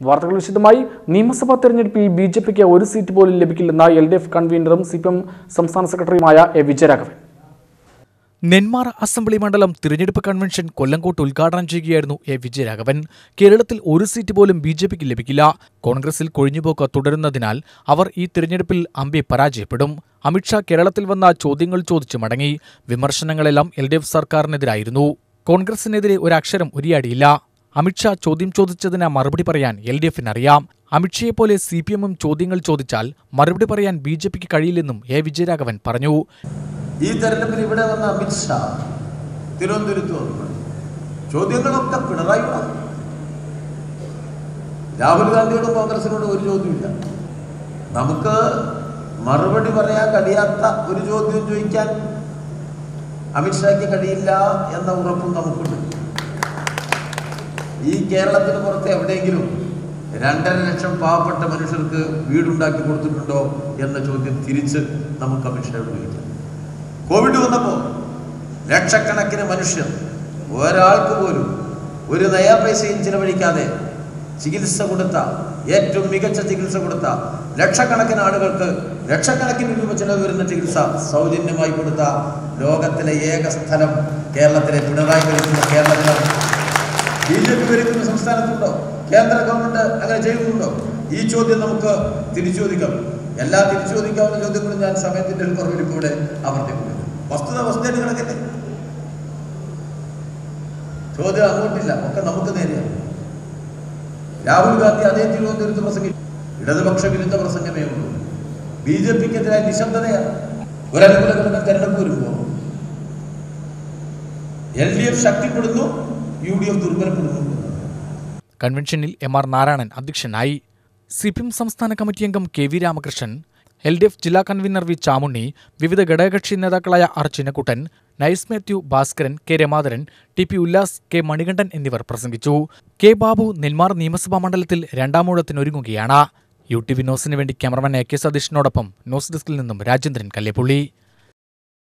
വാർത്തകൾ വിശദമായി നിയമസഭാ തെരഞ്ഞെടുപ്പിൽ ബി ജെ പിക്ക് ഒരു സീറ്റ് പോലും ലഭിക്കില്ലെന്ന എൽ ഡി എഫ് കൺവീനറും സി പി എം സംസ്ഥാന സെക്രട്ടറിയുമായ എ വിജയരാഘവൻ നെന്മാറ അസംബ്ലി മണ്ഡലം തിരഞ്ഞെടുപ്പ് കൺവെൻഷൻ കൊല്ലങ്കോട്ട് ഉദ്ഘാടനം ചെയ്യുകയായിരുന്നു എ വിജയരാഘവൻ കേരളത്തിൽ ഒരു സീറ്റ് പോലും ബി ജെ പിക്ക് ലഭിക്കില്ല കോൺഗ്രസിൽ കൊഴിഞ്ഞുപോക്ക് തുടരുന്നതിനാൽ അവർ ഈ തിരഞ്ഞെടുപ്പിൽ അമ്പെ പരാജയപ്പെടും അമിത്ഷാ കേരളത്തിൽ വന്ന ചോദ്യങ്ങൾ ചോദിച്ചു മടങ്ങി വിമർശനങ്ങളെല്ലാം എൽ ഡി എഫ് സർക്കാരിനെതിരായിരുന്നു കോൺഗ്രസിനെതിരെ ഒരക്ഷരം ഉരിയാടിയില്ല അമിത്ഷാ ചോദ്യം ചോദിച്ചതിന് മറുപടി പറയാൻ എൽ ഡി എഫിന് അറിയാം അമിത്ഷയെപ്പോലെ സി പി എമ്മും ചോദ്യങ്ങൾ ചോദിച്ചാൽ മറുപടി പറയാൻ ബി ജെ പിക്ക് കഴിയില്ലെന്നും എ വിജയരാഘവൻ പറഞ്ഞു ഈ തെരഞ്ഞെടുപ്പിൽ ഇവിടെ വന്ന അമിത്ഷാ തിരുവനന്തപുരത്ത് വന്നു ചോദ്യങ്ങളൊക്കെ പിണറായിയോടാണ് രാഹുൽ ഗാന്ധിയോടും കോൺഗ്രസിനോടും ഒരു ചോദ്യമില്ല നമുക്ക് മറുപടി പറയാൻ കഴിയാത്ത ഒരു ചോദ്യം ചോദിക്കാൻ അമിത്ഷായ്ക്ക് കഴിയില്ല എന്ന ഉറപ്പും നമുക്കുണ്ട് ഈ കേരളത്തിന് പുറത്ത് എവിടെയെങ്കിലും രണ്ടര ലക്ഷം പാവപ്പെട്ട മനുഷ്യർക്ക് വീടുണ്ടാക്കി കൊടുത്തിട്ടുണ്ടോ എന്ന ചോദ്യം തിരിച്ച് നമുക്ക് അമിത്ഷായോട് ചോദിക്കാം കോവിഡ് വന്നപ്പോൾ ലക്ഷക്കണക്കിന് മനുഷ്യർ ഒരാൾക്ക് പോലും ഒരു നയാ പൈസയും ചിലവഴിക്കാതെ ചികിത്സ കൊടുത്ത ഏറ്റവും മികച്ച ചികിത്സ കൊടുത്ത ലക്ഷക്കണക്കിന് ആളുകൾക്ക് ലക്ഷക്കണക്കിന് രൂപ ചിലവ് വരുന്ന ചികിത്സ സൗജന്യമായി കൊടുത്ത ലോകത്തിലെ ഏക സ്ഥലം കേരളത്തിലെ പിണറായി ഭരിക്കുന്ന കേരളത്തിലാണ് ബി ജെ പി ഭരിക്കുന്ന സംസ്ഥാനത്തുണ്ടോ കേന്ദ്ര ഗവൺമെന്റ് അങ്ങനെ ചെയ്യുന്നുണ്ടോ ഈ ചോദ്യം നമുക്ക് തിരിച്ചു ചോദിക്കാം എല്ലാ തിരിച്ചു ചോദിക്കാവുന്ന ചോദ്യങ്ങളും ഞാൻ സമയത്തിന്റെ ഒരു കുറവിൽ ഇപ്പോൾ ഇവിടെ ആവർത്തിക്കുന്നു വസ്തുത വസ്തുത കിടക്കട്ടെ ചോദ്യം അങ്ങോട്ടില്ല ഒക്കെ നമുക്ക് നേരെയാണ് രാഹുൽ ഗാന്ധി അതേ തിരുവനന്തപുരത്ത് പ്രസംഗിച്ചു ഇടതുപക്ഷ വിരുദ്ധ പ്രസംഗമേ ഉള്ളൂ ബി ജെ പിക്കെതിരായ നിശബ്ദതയാണ് ഒരനുകൂല ഘടകം തെരഞ്ഞെടുപ്പ് വരുമ്പോൾ എൽ ഡി എഫ് ശക്തിപ്പെടുന്നു യു ഡി എഫ് ദുർബലപ്പെടുന്നു കൺവെൻഷനിൽ എം ആർ നാരായണൻ അധ്യക്ഷനായി സി പി എം സംസ്ഥാന കമ്മിറ്റി അംഗം K V Ramakrishnan L D F ജില്ലാ കൺവീനർ വി ചാമുണ്ണി വിവിധ ഘടകകക്ഷി നേതാക്കളായ ആർ ചിന്നക്കുട്ടൻ നൈസ് Mathew Bhaskaran K Ramadharan T P Ullas K Manikandan എന്നിവർ പ്രസംഗിച്ചു കെ ബാബു നെന്മാർ നിയമസഭാ മണ്ഡലത്തിൽ രണ്ടാമൂഴത്തിനൊരുങ്ങുകയാണ് യു ടി വി ന്യൂസിന് വേണ്ടി ക്യാമറമാൻ എ കെ സതീഷിനോടൊപ്പം ന്യൂസ് ഡെസ്കിൽ നിന്നും രാജേന്ദ്രൻ കല്ലേപ്പുള്ളി